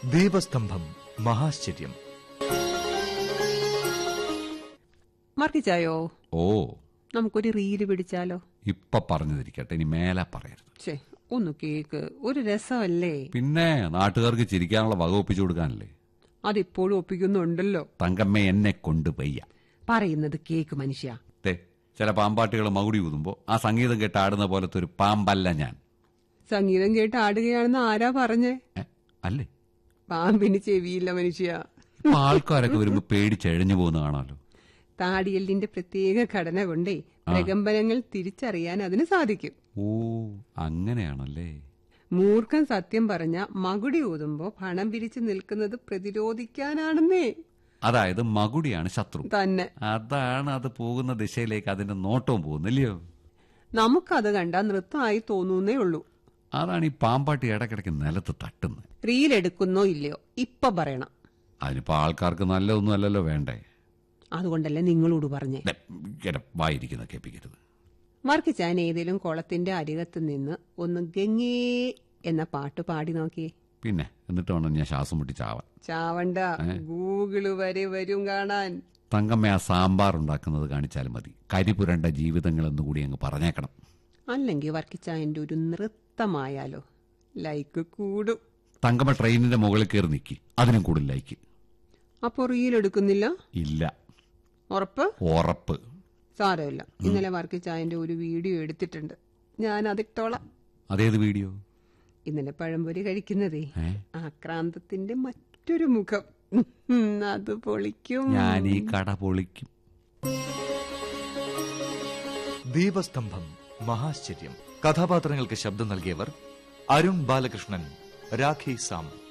ദീപസ്തംഭം മഹാശ്ചര്യം മർക്കിച്ചായോ ഓ നമുക്കൊരു റീല് പിടിച്ചാലോ ഇപ്പൊ പറഞ്ഞതിരിക്കട്ടെ ഇനി മേലെ പറയരുത് ഛേ ഒന്ന് കേക്ക് ഒരു രസമല്ലേ പിന്നെ നാട്ടുകാർക്ക് ചിരിക്കാനുള്ള വക ഒപ്പിച്ചു കൊടുക്കാനല്ലേ അതിപ്പോഴും ഒപ്പിക്കുന്നുണ്ടല്ലോ തങ്കമ്മ എന്നെ കൊണ്ട് വയ്യ പറയുന്നത് കേക്ക് മനുഷ്യ ദേ ചില പാമ്പാട്ടികൾ മകുടി ഊതുമ്പോ ആ സംഗീതം കേട്ട് ആടുന്ന പോലത്തെ ഒരു പാമ്പല്ല ഞാൻ സംഗീതം കേട്ട് ആടുകയാണെന്ന് ആരാ പറഞ്ഞേ ഏ, അല്ലേ പാമ്പിന് ചെവിയില്ല മനുഷ്യ ഇപ്പൊ ആൾക്കാരൊക്കെ വരുമ്പോ പേടിച്ചെഴഞ്ഞു പോകുന്ന കാണാമല്ലോ താടിയല്ലിന്റെ പ്രത്യേക ഘടന കൊണ്ടേ പ്രകമ്പനങ്ങൾ തിരിച്ചറിയാൻ അതിന് സാധിക്കും ഓ അങ്ങനെയാണല്ലേ മൂർഖൻ സത്യം പറഞ്ഞ മകുടി ഊതുമ്പോ പണം പിരിച്ചു നിൽക്കുന്നത് പ്രതിരോധിക്കാനാണെന്നേ അതായത് മകുടിയാണ് ശത്രു തന്നെ അതാണ് അത് പോകുന്ന ദിശയിലേക്ക് അതിന്റെ നോട്ടവും പോകുന്നില്ലയോ നമുക്കത് കണ്ട നൃത്തമായി തോന്നുന്നേ ഉള്ളൂ അതാണ് ഈ പാമ്പാട്ടി ഇടയ്ക്കിടയ്ക്ക് നിലത്ത് തട്ടുന്നത് റീൽ എടുക്കുന്നോ ഇല്ലയോ ഇപ്പൊ പറയണം അതിനിപ്പോ ആൾക്കാർക്ക് നല്ലതൊന്നും അല്ലല്ലോ വേണ്ടേ അതുകൊണ്ടല്ലേ നിങ്ങളോട് പറഞ്ഞേ ദേ, ഇങ്ങനെ വായിരിക്കുന്ന കേൾപ്പിക്കരുത് വർക്കിച്ചാൻ ഏതെങ്കിലും കുളത്തിന്റെ അരികത്ത് നിന്ന് ഒന്ന് ഗംഗേ എന്ന പാട്ട് പാടി നോക്കിയേ പിന്നെ എന്നിട്ട് വേണം ഞാൻ ശ്വാസം മുട്ടി ചാവാൻ ചാവണ്ട ഗൂഗിള് വരെ വരും കാണാൻ തങ്കമ്മ ആ സാമ്പാർ ഉണ്ടാക്കുന്നത് കാണിച്ചാലും മതി കരിപുരണ്ട ജീവിതങ്ങൾ എന്നുകൂടി അങ്ങ് പറഞ്ഞേക്കണം അല്ലെങ്കിൽ വർക്കിച്ചായന്റെ ഒരു നൃത്തമായാലോ ലൈക്ക് കൂടും തങ്കമ്മ ട്രെയിനിന്റെ മുകളിൽ കയറി നിൽക്കി അതിനും കൂടുതൽ ലൈക്ക് അപ്പൊ റീൽ എടുക്കുന്നില്ല ഇല്ല ഉറപ്പ് ഉറപ്പ് സാരമില്ല ഇന്നലെ വർക്കിച്ചായന്റെ ഒരു വീഡിയോ എടുത്തിട്ടുണ്ട് ഞാൻ അതിട്ടോളാം അതേത് വീഡിയോ ഇന്നലെ പഴംപൊരി കഴിക്കുന്നതേ ഏ ആക്രാന്തത്തിന്റെ മറ്റൊരു മുഖം ഉം, അത് പൊളിക്കും ഞാൻ ഈ കട പൊളിക്കും ദീപസ്തംഭം മഹാശ്ചര്യം കഥാപാത്രങ്ങൾക്ക് ശബ്ദം നൽകിയവർ അരുൺ ബാലകൃഷ്ണൻ രാഖി സാം